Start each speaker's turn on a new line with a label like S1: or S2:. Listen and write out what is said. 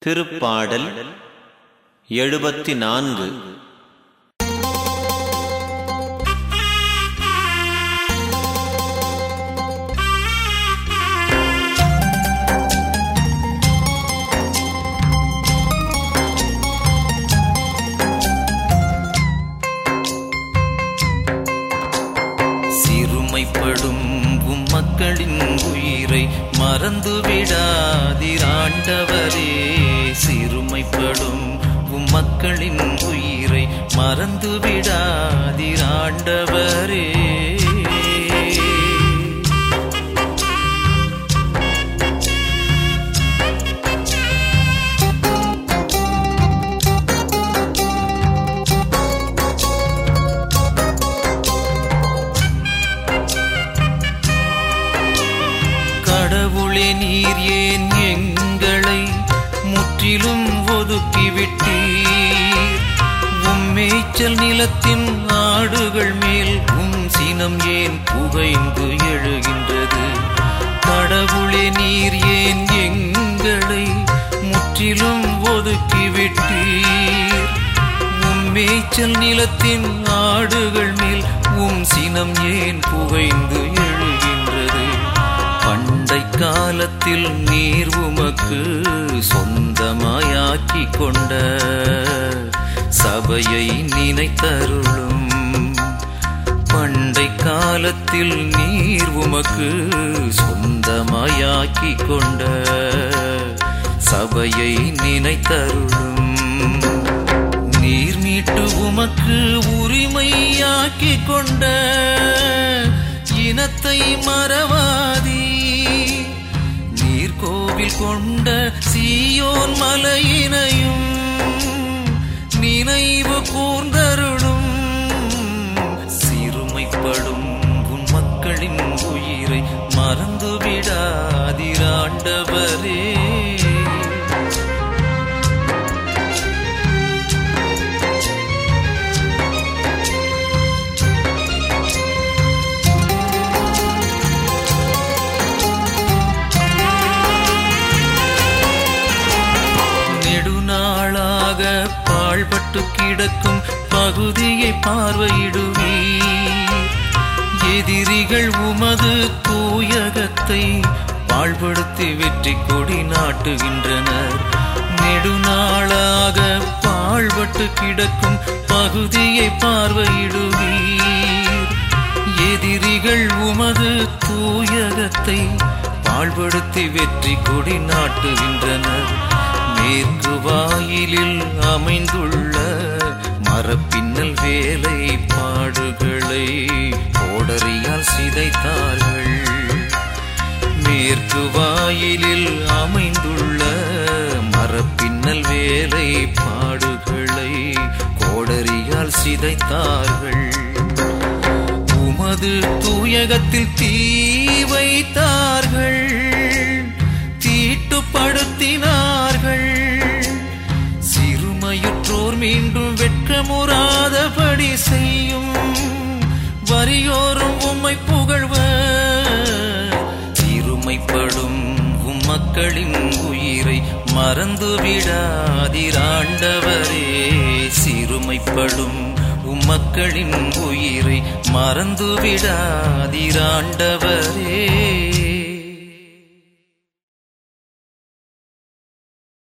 S1: திருப்பாடல் எழுபத்தி நான்கு
S2: சிறுமைப்படும் உம் மக்களின் உயிரை மறந்து விடாதிராண்டவரே சிறுமைப்படும் உம் மக்களின் உயிரை மறந்து விடாதிராண்டவரே கடவுளே நீர் ஏன் எங்களை முற்றிலும் ஒதுக்கிவிட்டீர் உம்மேய்ச்சல் நிலத்தின் ஆடுகள் மேல் உம் சினம் ஏன் புகைந்து எழுகின்றது கடவுளே நீர் ஏன் எங்களை முற்றிலும் ஒதுக்கிவிட்டீர் உம்மேய்ச்சல் நிலத்தின் ஆடுகள் மேல் உம் சினம் ஏன் புகைந்து எழுகின்றது பண்டை காலத்தில் நீர் உமக்கு சொந்தமாயாக்கி கொண்ட சபையை நினைத்தருளும் பண்டை காலத்தில் நீர் உமக்கு சொந்தமாயாக்கி கொண்ட சபையை நினைத்தருளும் நீர் மீட்டு உமக்கு உரிமையாக்கி கொண்ட இனத்தை மறவாதி நீர் கோவில் கொண்ட சீயோன் மலையினையும் நினைவு கூர்ந்தருளும் சிறுமைப்படும் உன் மக்களின் உயிரை மறந்து விடாதிராண்டவரே நெடுநாளாக பாழ்பட்டு கிடக்கும் பகுதியை பார்வையிடுவீர் எதிரிகள் உமது தூயகத்தை பாழ்படுத்தி வெற்றி கொடி நாட்டுகின்றனர் நெடுநாளாக பாழ்பட்டு கிடக்கும் பகுதியை பார்வையிடுவீர் எதிரிகள் உமது தூயகத்தை பாழ்படுத்தி வெற்றி கொடி நாட்டுகின்றனர் மேற்கு வாயிலில் அமைந்துள்ள மரப்பின்னல் வேலை பாடுகளை கோடரியால் சிதைத்தார்கள் மேற்கு வாயிலில் அமைந்துள்ள மரப்பின்னல் வேலை பாடுகளை கோடரியால் சிதைத்தார்கள் உமது தூயகத்தில் தீ வைத்தார்கள் தீட்டுப்படுத்தினார்கள் சிறுமையுற்றோர் மீண்டும் வெட்கமுறாதபடி செய்யும் வறியோரும் உம்மை புகழ்வர் சிறுமைப்படும் உம் மக்களின் உயிரை மறந்து விடாதிராண்டவரே சிறுமைப்படும் உம் மக்களின் உயிரை மறந்து விடாதிராண்டவரே